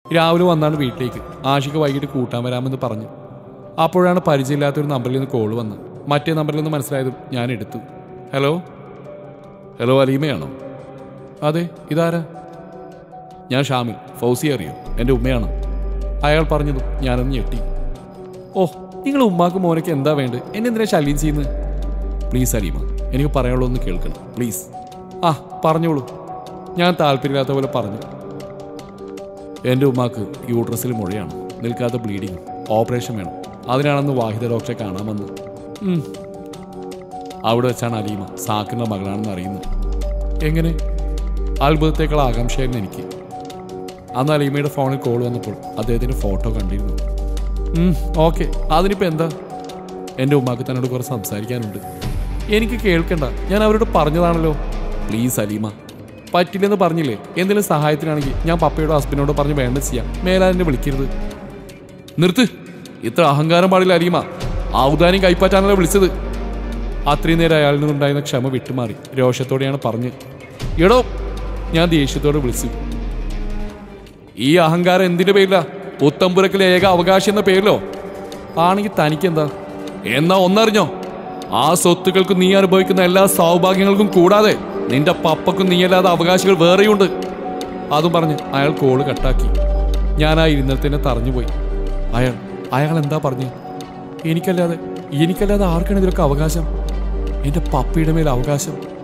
രാവിലെ വന്നാണ് വീട്ടിലേക്ക് ആഷിക വൈകിട്ട് കൂട്ടാൻ വരാമെന്ന് പറഞ്ഞു അപ്പോഴാണ് പരിചയമില്ലാത്തൊരു നമ്പറിൽ നിന്ന് കോൾ വന്നത് മറ്റേ നമ്പറിൽ നിന്ന് മനസ്സിലായതും ഞാൻ എടുത്തു ഹലോ ഹലോ അലീമയാണോ അതെ ഇതാരാ ഞാൻ ഷാമിൽ ഫൗസി അറിയോ എൻ്റെ ഉമ്മയാണ് അയാൾ പറഞ്ഞതും ഞാനൊന്ന് ഞെട്ടി ഓ നിങ്ങൾ ഉമ്മാക്ക് മോനൊക്കെ എന്താ വേണ്ടത് എന്നെ എന്തിനാ ശല്യം ചെയ്യുന്നത് പ്ലീസ് അലീമ എനിക്ക് പറയാനുള്ളൂ ഒന്ന് കേൾക്കണം പ്ലീസ് ആ പറഞ്ഞോളൂ ഞാൻ താല്പര്യമില്ലാത്ത പോലെ പറഞ്ഞു എൻ്റെ ഉമ്മാക്ക് യൂട്രസിൽ മുഴയാണ് നിൽക്കാത്ത ബ്ലീഡിങ് ഓപ്പറേഷൻ വേണം അതിനാണെന്ന് വാഹിദ ഡോക്ടറെ കാണാമെന്ന് ഉം. അവിടെ വെച്ചാണ് അലീമ സാക്കിൻ്റെ മകളാണെന്ന് അറിയുന്നത് എങ്ങനെ അത്ഭുതത്തേക്കാൾ ആകാംക്ഷയായിരുന്നു എനിക്ക് അന്ന് അലീമയുടെ ഫോണിൽ കോൾ വന്നപ്പോൾ അദ്ദേഹത്തിൻ്റെ ഫോട്ടോ കണ്ടിരുന്നു ഓക്കെ അതിനിപ്പോൾ എന്താ എൻ്റെ ഉമ്മാക്ക് തന്നോട് കുറച്ച് സംസാരിക്കാനുണ്ട് എനിക്ക് കേൾക്കണ്ട ഞാൻ അവരോട് പറഞ്ഞതാണല്ലോ പ്ലീസ് അലീമ പറ്റില്ലെന്ന് പറഞ്ഞില്ലേ എന്തെങ്കിലും സഹായത്തിനാണെങ്കിൽ ഞാൻ പപ്പയോടോ ഹസ്ബൻഡിനോടോ പറഞ്ഞ് വേണ്ട ചെയ്യാം മേലാലിനെ വിളിക്കരുത് നിർത്ത് ഇത്ര അഹങ്കാരം പാടില്ല അലീമ ഔദാര്യം കൈപ്പറ്റാനല്ലോ വിളിച്ചത് അത്രയും നേരം അയാളിൽ നിന്നുണ്ടായിരുന്ന ക്ഷമ വിട്ടുമാറി രോഷത്തോടെയാണ് പറഞ്ഞ് എടോ ഞാൻ ദേഷ്യത്തോടെ വിളിച്ചു ഈ അഹങ്കാരം എന്തിന്റെ പേരിലാ പുത്തമ്പുരക്കിലെ ഏക അവകാശം എന്ന പേരിലോ ആണെങ്കിൽ തനിക്കെന്താ എന്നാ ഒന്നറിഞ്ഞോ ആ സ്വത്തുക്കൾക്ക് നീ അനുഭവിക്കുന്ന എല്ലാ സൗഭാഗ്യങ്ങൾക്കും കൂടാതെ നിന്റെ പപ്പക്കും നീയല്ലാതെ അവകാശികൾ വേറെയുണ്ട് അതും പറഞ്ഞ് അയാൾ കോള് കട്ടാക്കി ഞാൻ ആ ഇരുന്നത്തിന് തറഞ്ഞുപോയി അയാൾ അയാൾ എന്താ പറഞ്ഞു എനിക്കല്ലാതെ എനിക്കല്ലാതെ ആർക്കാണ് ഇതിലൊക്കെ അവകാശം എന്റെ പപ്പയുടെ മേൽ അവകാശം